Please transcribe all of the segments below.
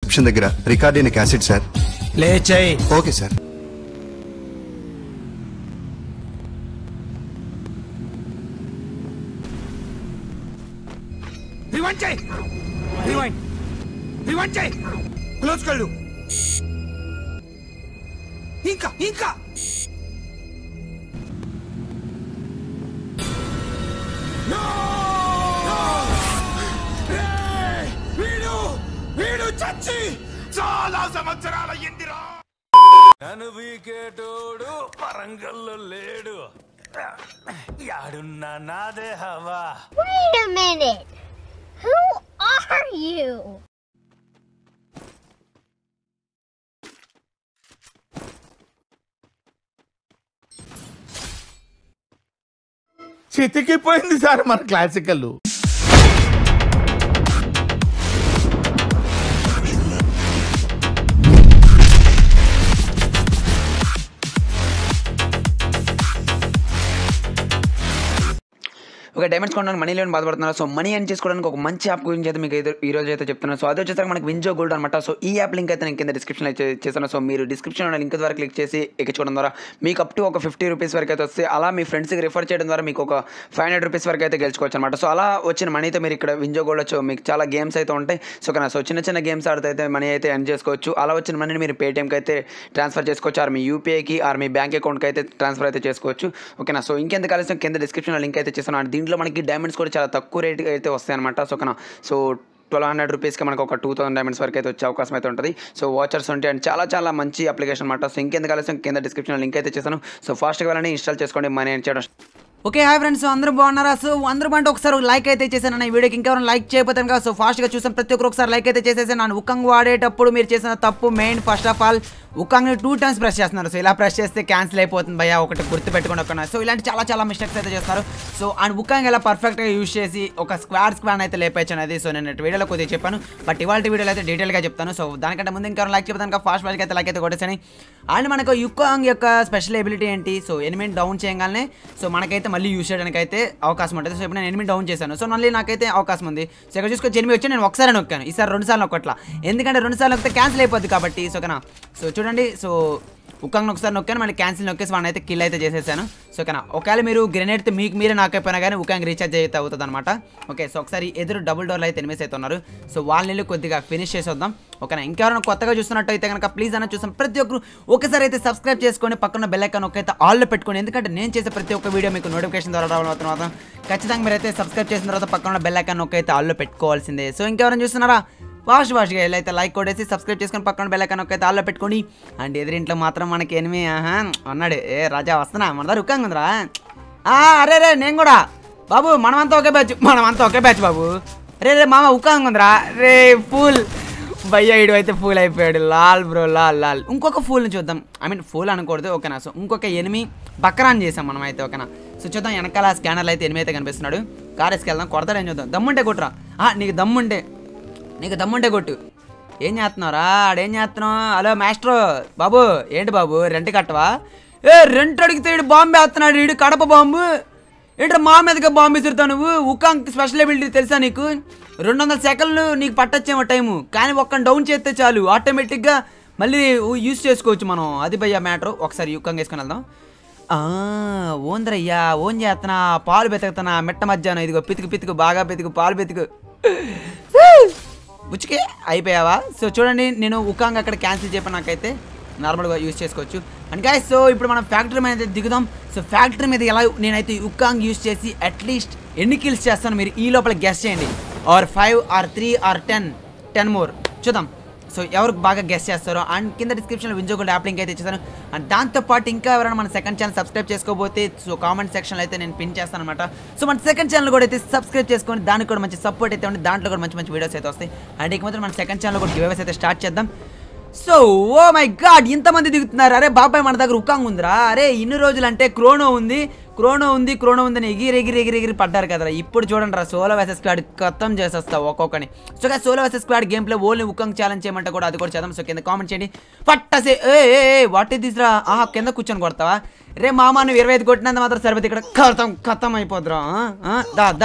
Description దగ్గర record అయిన cassette sir play చేయి ఓకే సార్ రివైండ్ చేయి రివైండ్ రివైండ్ చేయి క్లోజ్ కళ్ళు ఇంకా ఇంకా No! No! ఏయ్! వీడు వీడు చచ్చి చాలా సంవత్సరాల ఇందిరా నన్ను వీకేటోడు పరంగల్లో లేడు యాడున్నా నాదే హవా Wait a minute. Who are you? చితికిపోయింది సార్ మన క్లాసికల్ ఒక డైమండ్స్ కొనడానికి మనీ లేని బాధపడుతున్నారు సో మనీ ఎర్న్ చేసుకోవడానికి ఒక మంచి యాప్ గురించి అయితే మీకు అయితే ఈ రోజు అయితే చెప్తున్నాను సో అది వచ్చేసరికి మనకి వింజో గోల్డ్ అనమాట సో ఈ యాప్ లింక్ అయితే నేను కింద డిస్క్రిప్షన్ అయితే చేశాను సో మీరు డిస్క్రిప్షన్ ఉన్న లింక్ ద్వారా క్లిక్ చేసి ఎక్కించుకోవడం ద్వారా మీకు అప్ టు ఒక ఫిఫ్టీ రూపీస్ వరకు అయితే వస్తే అలా మీ ఫ్రెండ్స్కి రిఫర్ చేయడం ద్వారా మీకు ఒక ఫైవ్ హండ్రెడ్ రూపీస్ వరకు అయితే గెలుచుకోవచ్చు అనమాట సో అలా వచ్చిన మనీతో మీరు ఇక్కడ వింజో గోల్డ్ వచ్చి మీకు చాలా గేమ్స్ అయితే ఉంటాయి సో కానీ సో చిన్న చిన్న గేమ్స్ ఆడితే అయితే మనీ అయితే ఎర్న్ చేసుకోవచ్చు అలా వచ్చిన మనీని మీరు పేటీఎంకి అయితే ట్రాన్స్ఫర్ చేసుకోవచ్చు ఆర్ మీ యూపీఐకి ఆర్ మీ బ్యాంక్ అకౌంట్కి అయితే ట్రాన్స్ఫర్ అయితే చేసుకోవచ్చు ఓకేనా సో ఇంకెంత కలిసి కింద డిస్క్రిప్షన్లో లింక్ అయితే చేస్తాను అండ్ దీంట్లో మనకి డైమండ్స్ కూడా చాలా తక్కువ రేట్కి అయితే వస్తాయి అనమాట సో ఓకేనా సో ట్వెల్వ్ హండ్రెడ్ రూపీస్కి మనకు ఒక టూ థౌసండ్ డైమండ్స్ వరకు అయితే వచ్చే అవకాశం అయితే ఉంటుంది సో వాచర్స్ ఉంటాయి అండ్ చాలా చాలా మంచి అప్లికేషన్ అనమాట సో ఇంకెంత కలిసి కింద డిస్క్రిప్షన్లో లింక్ అయితే చేస్తాను సో ఫాస్ట్గా వెళ్ళండి ఇన్స్టాల్ చేసుకోండి మనీ ఎర్న్ చేయడం ఓకే హాయ్ ఫ్రెండ్స్ అందరూ బాగున్నారా సో అందరూ బాగుంటే ఒకసారి లైక్ అయితే చేశాను ఈ వీడియోకి ఇంకెవరైనా లైక్ చేయకపోతే కదా సో ఫాస్ట్గా చూసాం ప్రతి ఒక్కరు ఒకసారి లైక్ అయితే చేసేసాను నన్ను ఉకంగ్ వాడేటప్పుడు మీరు చేసిన తప్పు మెయిన్ ఫస్ట్ ఆఫ్ ఆల్ ఉకంగ్ని టూ టైమ్స్ ప్రెస్ చేస్తున్నారు సో ఇలా ప్రెస్ చేస్తే క్యాన్సిల్ అయిపోతుంది భయ్యా ఒకటి గుర్తు పెట్టుకుని ఒక సో ఇలాంటి చాలా చాలా మిస్టేక్స్ అయితే చేస్తారు సో అండ్ ఉకంగ్ ఇలా పర్ఫెక్ట్గా యూజ్ చేసి ఒక స్క్వాడ్ స్క్వాడ్ అయితే లేపచ్చు అనేది సో నేను వీడియోలో కొద్దిగా చెప్పాను బట్ ఇవాళ వీడియోలో అయితే డీటెయిల్గా చెప్తాను సో దానికంటే ముందు ఇంకెవరైనా లైక్ చెప్తాను ఫాస్ట్ ఫాస్ట్గా అయితే లైక్ అయితే కొట్టేసని అండ్ మనకు యుకాంగ్ యొక్క స్పెషల్ ఎబిలిటీ ఏంటి సో ఎనిమిది డౌన్ చేయగానే సో మనకైతే మళ్ళీ యూస్ చేయడానికి అయితే అవకాశం ఉంటుంది సో ఇప్పుడు నేను ఎనిమిది డౌన్ చేశాను సో మళ్ళీ నాకైతే అవకాశం ఉంది సో ఇక్కడ చూసుకొని ఎనిమిది వచ్చి నేను ఒకసారి నొక్కాను ఈసారి రెండు సార్లు నొక్కట్లా ఎందుకంటే రెండు సార్లు నొక్కితే క్యాన్సిల్ అయిపోద్ది కాబట్టి సో ఓకేనా సో చూడండి సో ఉక్కంగా ఒకసారి నొక్కాను మళ్ళీ క్యాన్సిల్ నొక్కేసి వాడిని అయితే కిల్ అయితే చేసేసాను సో ఓకేనా ఒకవేళ మీరు గ్రెనేడ్ మీకు మీరే నాకైపోయినా కానీ ఉక్కంగా రీఛార్జ్ అయితే అవుతుంది అనమాట ఓకే సో ఒకసారి ఎదురు డబుల్ డోర్లు అయితే ఎనిమిస్ అయితే ఉన్నారు సో వాళ్ళని కొద్దిగా ఫినిష్ చేసేద్దాం ఓకేనా ఇంకెవరైనా కొత్తగా చూస్తున్నట్టు అయితే కనుక ప్లీజ్ అన్న చూసాం ప్రతి ఒక్కరు ఒకసారి అయితే సబ్స్క్రైబ్ చేసుకొని పక్కన బెల్ ఐకాన్ ఒక్కైతే ఆల్లో పెట్టుకోండి ఎందుకంటే నేను చేసే ప్రతి ఒక్క వీడియో మీకు నోటిఫికేషన్ ద్వారా రావడం తర్వాత ఖచ్చితంగా మీరైతే సబ్స్క్రైబ్ చేసిన తర్వాత పక్కన బెల్ ఐకాన్ ఒక్కైతే ఆల్లో పెట్టుకోవాల్సిందే సో ఇంకెవరైనా చూస్తున్నారా ఫాస్ట్ ఫాస్ట్గా ఎలా అయితే లైక్ కొట్టేసి సబ్స్క్రైబ్ చేసుకొని పక్కన బెల్ ఐకాన్ ఒక్కైతే ఆల్లో పెట్టుకోండి అండ్ ఎదురింట్లో మాత్రం మనకి ఎనిమి ఆహా అన్నాడు ఏ రాజా వస్తున్నా మన దగ్గర ఉక్కంగా ఉందిరా ఆ, అరే రే నేను కూడా బాబు మనమంతా ఒకే బ్యాచ్ మనమంతా ఒకే బ్యాచ్ బాబు రే రే మామ ఉక్కంగా ఉందిరా రే ఫుల్ భయ్యాయుడు అయితే ఫూల్ అయిపోయాడు లాల్ బ్రో లాల్ లాల్ ఇంకొక ఫూల్ని చూద్దాం ఐ మీన్ ఫూల్ అనకూడదు ఓకేనా సో ఇంకొక ఎనిమి బక్రాన్ చేసాం మనం అయితే ఓకేనా సో చూద్దాం వెనకాల స్కానర్లో అయితే ఎనిమి అయితే కనిపిస్తున్నాడు కార్ వేసుకెళ్దాం కొడతాడేం చూద్దాం దమ్ముంటే కొట్టురా ఆ, నీకు దమ్ముంటే నీకు దమ్ముంటే కొట్టు ఏం చేస్తున్నావురా ఆడేం చేస్తున్నావు హలో మాస్టర్ బాబు ఏంటి బాబు రెంట్ కట్టవా ఏ రెంట్ అడిగితే ఈడు బాంబు వేస్తున్నాడు ఈడు కడప బాంబు ఏంట్రా మా మీదగా బాంబు విసురుతావు నువ్వు ఉకాంక్ స్పెషల్ ఎబిలిటీ తెలుసా నీకు రెండు వందల సెకండ్లు నీకు పట్టొచ్చేమో టైము కానీ ఒక్క డౌన్ చేస్తే చాలు ఆటోమేటిక్గా మళ్ళీ యూస్ చేసుకోవచ్చు మనం అది భయ్యా మ్యాటర్ ఒకసారి యుక్కంగా వేసుకొని వెళ్దాం ఆ, ఓంద్రయ్యా ఓన్ చేస్తున్నా పాలు బెతుకుతున్నా మిట్ట మధ్యాహ్నం ఇదిగో పితుకు పితుకు బాగా పితుకు పాలు బెతుకు బుచ్చికే అయిపోయావా సో చూడండి నేను ఉకాంగ్ అక్కడ క్యాన్సిల్ చెప్పి నాకైతే నార్మల్గా యూస్ చేసుకోవచ్చు అండ్ గాయస్ సో ఇప్పుడు మనం ఫ్యాక్టరీ మీద అయితే దిగుదాం సో ఫ్యాక్టరీ మీద ఎలా నేనైతే ఉకాంగ్ యూస్ చేసి అట్లీస్ట్ ఎన్ని కిల్స్ చేస్తాను మీరు ఈ లోపల గెస్ చేయండి or five or three or ten ten more చూద్దాం సో ఎవరు బాగా గెస్ట్ చేస్తారో అండ్ కింద డిస్క్రిప్షన్లో వింజోగోల్డ్ యాప్ లింక్ అయితే ఇచ్చేసాను అండ్ దాంతోపాటు ఇంకా ఎవరైనా మన సెకండ్ ఛానల్ సబ్స్క్రైబ్ చేసుకోబోతే సో కామెంట్ సెక్షన్లో అయితే నేను పిన్ చేస్తాను అనమాట సో మన సెకండ్ ఛానల్ కూడా అయితే సబ్స్క్రైబ్ చేసుకొని దానికి కూడా మంచి సపోర్ట్ అయితే ఉంది దాంట్లో కూడా మంచి మంచి వీడియోస్ అయితే వస్తాయి అండ్ ఇక మాత్రం మన సెకండ్ ఛానల్ కూడా గివేస్ అయితే స్టార్ట్ చేద్దాం సో ఓ మై గాడ్ ఇంతమంది దిగుతున్నారు అరే బాబాయ్ మన దగ్గర ఉకాంగ్ ఉందిరా అరే ఇన్ని రోజులు అంటే క్రోనో ఉంది క్రోనో ఉంది క్రోనో ఉందని ఎగిరి ఎగిరి ఎగిరి ఎగిరి పడ్డారు కదరా ఇప్పుడు చూడండి రా సోలో వెసెస్ స్క్వాడ్ ఖతం చేసేస్తా ఒక్కొక్కని so solo versus squad game play only Wukong challenge చేయమంటే కూడా అది కూడా చేద్దాం సో కింద కామెంట్ చేయండి పట్టసే ఏ ఏ ఏ వాట్ ఇది రా ఆహా కింద కూర్చొని కొడతావా రే మామ నువ్వు ఇరవై ఐదు కొట్టినంత మాత్రం సరిపోతే ఇక్కడ ఖతం ఖతం అయిపోద్దురా ఆ? ఆ? దా దా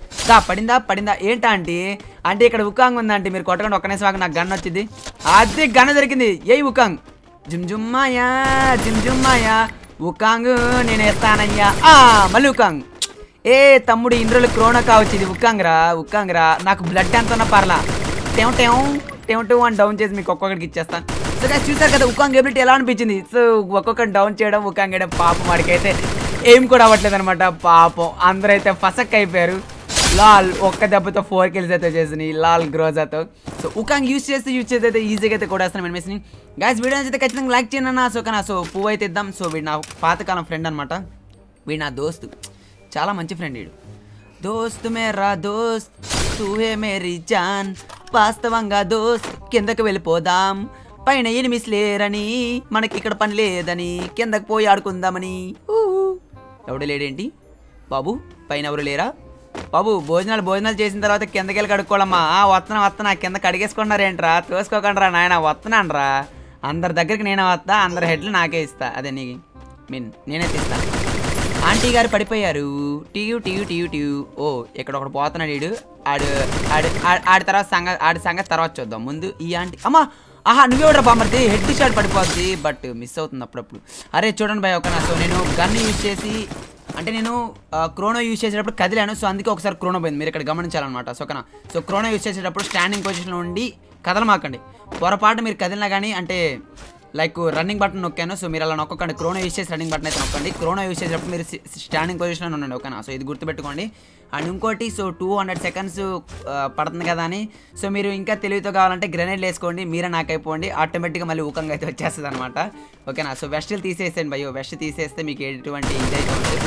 దా పడిందా పడిందా ఏంటా ఆంటీ అంటే ఇక్కడ ఉకాంగ్ ఉందంటే మీరు కొట్టకుండా ఒక్కనే సాగు నాకు గన్ వచ్చింది అది గన్న దొరికింది ఏ ఉకాంగ్ జుమ్ జుమ్మాయా జుమ్ జుమ్మాయా ఉకాంగ్ నేను ఎత్తానయ్యా ఆ మళ్ళీ ఉకాంగ్ ఏ తమ్ముడు ఇంద్రులు క్రోణ కావచ్చు ఇది ఉక్కాంగ్ రా ఉక్కాంగ్ రా నాకు బ్లడ్ ఎంత ఉన్నా పర్లా టెం టెం టెం టెం అని డౌన్ చేసి మీకు ఒక్కొక్కడికి ఇచ్చేస్తాను సో guys, చూసారు కదా ఉక్కాంగ్ ఎబిలిటీ ఎలా అనిపించింది సో ఒక్కొక్కటి డౌన్ చేయడం ఉక్కాంగ్ వేయడం పాపం వాడికైతే ఏం కూడా అవ్వట్లేదు అనమాట పాపం అందరూ అయితే ఫసక్ అయిపోయారు లాల్ ఒక్క దెబ్బతో ఫోర్ కిల్స్ అయితే చేసినాయి లాల్ గ్రోజాతో సో ఉకాంగ్ యూస్ చేస్తే యూస్ చేస్తే అయితే ఈజీగా అయితే కొడేస్తాను మెనిమేస్ని గాయస్ వీడియో అయితే ఖచ్చితంగా లైక్ చేయండి అన్న సో కానీ సో పువ్వు అయితే ఇద్దాం సో వీడు నా పాతకాలం ఫ్రెండ్ అనమాట వీడు నా దోస్తు చాలా మంచి ఫ్రెండ్ వీడు దోస్త్ మేరా దోస్త్ తూహే మేరీ జాన్ వాస్తవంగా దోస్త్ కిందకి వెళ్ళిపోదాం పైన ఎనిమిస్ లేరని మనకి ఇక్కడ పని లేదని కిందకి పోయి ఆడుకుందామని ఊ. ఎవడు లేడేంటి బాబు పైన ఎవరు లేరా బాబు భోజనాలు భోజనాలు చేసిన తర్వాత కిందకి వెళ్ళి కడుక్కోవాలమ్మా ఆ, వస్తున్నా వస్తున్నా కింద కడిగేసుకున్నారేంట్రా తోసుకోకండి రా నాయన వస్తున్నాను రా అందరి దగ్గరికి నేనే వస్తా అందరి హెడ్లు నాకే ఇస్తా అదే నీ మీన్ నేనే తీస్తా ఆంటీ గారు పడిపోయారు టీయు టీయు టీయు టీయు ఓ ఇక్కడ ఒకడు పోతున్నాడు ఈడు ఆడు ఆడు ఆడు- ఆడి తర్వాత సంగ ఆడి సంగతి తర్వాత చూద్దాం ముందు ఈ ఆంటీ అమ్మా ఆహా నువ్వెవడరా బామ్మర్ది హెడ్ షాట్ పడిపోద్ది బట్ మిస్ అవుతుంది అప్పుడప్పుడు అరే చూడండి భయ్ ఒక సో నేను గన్ యూజ్ చేసి అంటే నేను ఆ, క్రోనో యూజ్ చేసేటప్పుడు కదిలాను సో అందుకే ఒకసారి క్రోనో పోయింది మీరు ఇక్కడ గమనించాలన్నమాట సో ఓకేనా సో క్రోనో యూజ్ చేసేటప్పుడు స్టాండింగ్ పొజిషన్లో ఉండి కదలమాకండి పొరపాటు మీరు కదిలినా కానీ అంటే లైక్ రన్నింగ్ బటన్ నొక్కాను సో మీరు అలా నొక్కకండి క్రోనో యూస్ చేసి రన్నింగ్ బటన్ అయితే నొక్కండి క్రోనో యూస్ చేసేటప్పుడు మీరు స్టాండింగ్ పొజిషన్లో ఉండండి ఓకేనా సో ఇది గుర్తుపెట్టుకోండి అండ్ ఇంకోటి సో టూ హండ్రెడ్ సెకండ్స్ పడుతుంది కదా అని సో మీరు ఇంకా తెలివితో కావాలంటే గ్రెనేడ్ వేసుకోండి మీరే నాకైపోండి ఆటోమేటిక్గా మళ్ళీ ఊకంగా అయితే వచ్చేస్తుంది అనమాట ఓకేనా సో వెస్ట్లు తీసేసేయండి భయ్యో వెస్ట్ తీసేస్తే మీకు ఎటువంటి ఇదైతే ఉంటుంది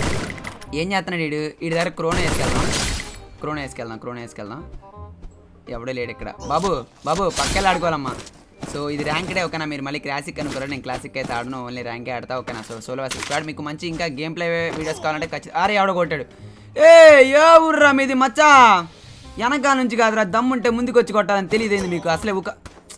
ఏం చేస్తున్నాడు వీడు వీడి దగ్గర క్రోనో వేసుకెళ్దాం క్రోనో వేసుకెళ్దాం క్రోనో వేసుకెళ్దాం ఎవడో లేడు ఇక్కడ బాబు బాబు పక్కెళ్ళి ఆడుకోవాలమ్మా సో ఇది ర్యాంక్డే ఓకేనా మీరు మళ్ళీ క్లాసిక్ అనుకోరు నేను క్లాసిక్ అయితే ఆడను ఓన్లీ ర్యాంకే ఆడతా ఓకేనా సో సోలో వర్సెస్ స్క్వాడ్ మీకు మంచి ఇంకా గేమ్ ప్లే వీడియోస్ కావాలంటే ఖచ్చితంగా అరే ఎవడో కొట్టాడు ఏ ఏ ఊర్రా మీది మచ్చా వెనకాల నుంచి కాదురా దమ్ముంటే ముందుకు వచ్చి కొట్టాలని తెలియదేంది మీకు అసలే ఒక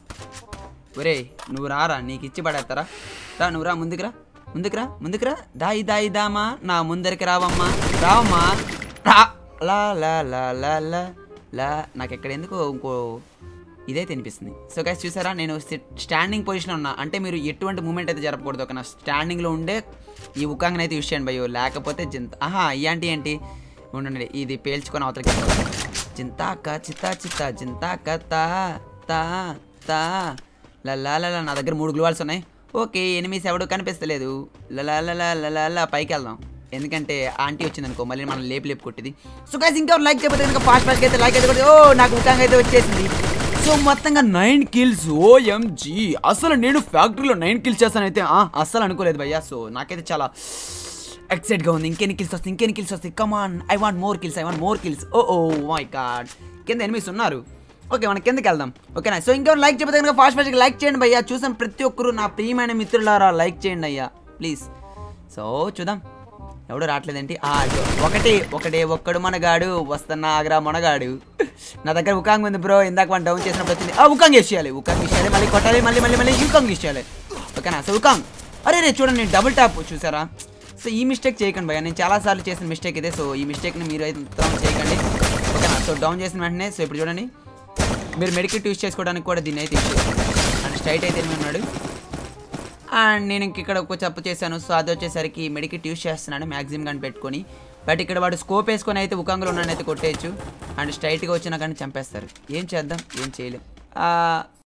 ఒరే నువ్వు రారా నీకు ఇచ్చి పడేస్తారా రా నువ్వు రా ముందుకురా ముందుకురా ముందుకురా దాయి దాయి దామా నా ముందరికి రావమ్మా రావమ్మా రా లా లా లా లా లా లా నాకు ఎక్కడ ఎందుకు ఇంకో ఇదే అనిపిస్తుంది సో గైస్ చూసారా నేను స్టాండింగ్ పొజిషన్ ఉన్నా అంటే మీరు ఎటువంటి మూమెంట్ అయితే జరపకూడదు ఒక నా స్టాండింగ్లో ఉండే ఈ ఉకాంగ్ని అయితే యూస్ చేయండి భయ్యో లేకపోతే జింత ఆహా ఇయాంటి ఏంటి ఉండండి ఇది పేల్చుకొని అవతలకి వెళ్ళిపోతాం. జింతాక చిత్తా చిత్తా జింతాక తా తా తా లలా నా దగ్గర మూడు గ్లూవాల్స్ ఉన్నాయి ఓకే ఎనిమిస్ ఎవడు కనిపిస్తలేదు లలా పైకి వెళ్దాం ఎందుకంటే ఆంటీ వచ్చింది అనుకో మళ్ళీ మనం లేపు లేపు కొట్టింది సో గైస్ ఇంకా లైక్ చేయకపోతే కనుక ఫాస్ట్ ఫాస్ట్ అయితే లైక్ అయితే కొట్టి ఓ నాకు ఉకాంగ్ అయితే వచ్చేసింది సో మొత్తంగా నైన్ కిల్స్ ఓఎంజీ అసలు నేను ఫ్యాక్టరీలో నైన్ కిల్స్ చేస్తానైతే ఆ, అస్సలు అనుకోలేదు భయ్యా సో నాకైతే చాలా ఎక్సైట్గా ఉంది ఇంకెన్ని కిల్స్ వస్తాయి ఇంకెన్ని కిల్స్ వస్తాయి come on I want more kills I want more kills oh oh my God కింద ఎనిమిస్ ఉన్నారు ఓకే మనం కిందకి వెళ్దాం ఓకేనా సో ఇంకా లైక్ చెప్పితే కనుక ఫాస్ట్ ఫాస్ట్గా లైక్ చేయండి భయ్యా చూసాం ప్రతి ఒక్కరు నా ప్రియమైన మిత్రులారా లైక్ చేయండి అయ్యా ప్లీజ్ సో చూద్దాం ఎవడు రావట్లేదేంటి ఆ, ఇదిగో. ఒకటి ఒకటే ఒక్కడు మనగాడు వస్తున్నా ఆగ్రా మనగాడు నా దగ్గర ఉకాంగ్ ఉంది బ్రో ఇందాక వన్ డౌన్ చేసినప్పుడు వచ్చింది ఆ ఉకాంగ్ ఇచ్చేయాలి ఉకాంగ్ ఇచ్చేయాలి మళ్ళీ కొట్టాలి మళ్ళీ మళ్ళీ మళ్ళీ ఉకాంగ్ ఇచ్చేయాలి ఓకేనా సో ఉకాంగ్ అరే రే చూడండి నేను డబుల్ ట్యాప్ చూసారా సో ఈ మిస్టేక్ చేయకండి భయ్యా నేను చాలాసార్లు చేసిన మిస్టేక్ ఇదే సో ఈ మిస్టేక్ని మీరు అయితే మొత్తం చేయకండి ఓకేనా సో డౌన్ చేసిన వెంటనే సో ఇప్పుడు చూడండి మీరు మెడికెట్ యూస్ చేసుకోవడానికి కూడా దీన్ని అయితే యూస్ చేసుకోండి అండ్ స్ట్రైట్ అయితే ఏమి ఉన్నాడు అండ్ నేను ఇంక ఇక్కడ ఒక చెప్పు చేశాను సో అది వచ్చేసరికి మెడికెట్ యూస్ చేస్తున్నాను మ్యాక్సిమం కానీ పెట్టుకొని బట్ ఇక్కడ వాడు స్కోప్ వేసుకొని అయితే ఉకంగులు ఉన్నాను అయితే కొట్టేయచ్చు అండ్ స్ట్రైట్గా వచ్చినా కానీ చంపేస్తారు ఏం చేద్దాం ఏం చేయలేం